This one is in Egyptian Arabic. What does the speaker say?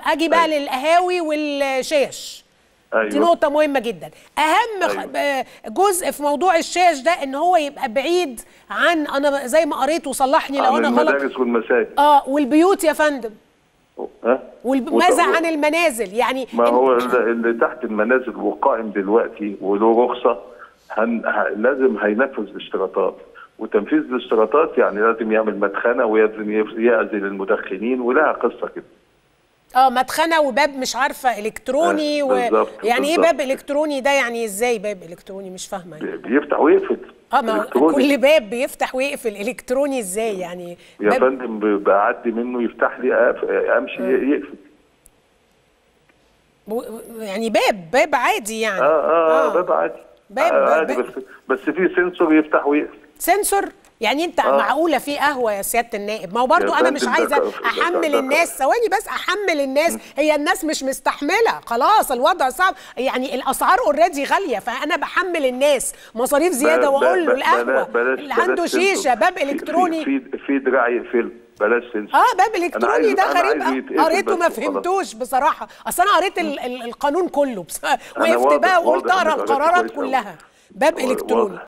اجي بقى للقهاوي والشاش دي ايوه نقطة مهمة جدا أهم خ- أيوة. آه، جزء في موضوع الشاش ده إن هو يبقى بعيد عن أنا زي ما قريت وصلحني لو عن أنا غلط المدارس والمساجد اه والبيوت يا فندم ها والب- وت- ماذا عن المنازل يعني ما إن- هو اللي اللي تحت المنازل وقائم دلوقتي وله رخصه هن... ه... لازم هينفذ الاشتراطات وتنفيذ الاشتراطات يعني لازم يعمل مدخنه ولازم يف- يعزل المدخنين ولها قصه كده اه مدخنه وباب مش عارفه الكتروني آه، و... بالظبط، يعني ايه بالظبط. باب الكتروني ده يعني ازاي باب الكتروني مش فاهمه يعني. بي- بيفتح ويقفل اه ما هو إلكتروني. كل باب بيفتح ويقفل الكتروني ازاي يعني يا باب فندم ب- بعدي منه يفتح لي أقف- امشي يقفل و- يعني باب باب عادي يعني اه اه, آه باب عادي باب- آه عادي باب. بس بس في سنسور يفتح ويقفل سنسور يعني انت آه. معقوله في قهوه يا سياده النائب ما هو برضو يا انا مش فندم ده عايزه ك- ده- احمل ده- الناس ثواني بس احمل الناس هي الناس مش مستحمله خلاص الوضع صعب يعني الاسعار اوريدي غاليه فانا بحمل الناس مصاريف زياده ب- واقول له ب- القهوه بلاش- اللي بلاش عنده سنسور. شيشه باب في- الكتروني في في, في دراع يقفل بلاش سنسور اه باب أنا الكتروني عايز- ده أنا غريب عايزه أوي. يتقفل قريته بس ما وخلاص. فهمتوش بصراحه اصل انا قريت ال ال القانون كله بس وقفت واضح- بقى وقلت واضح اقرا إنك قريت القرارات كويس أوي. كلها باب واضح. الكتروني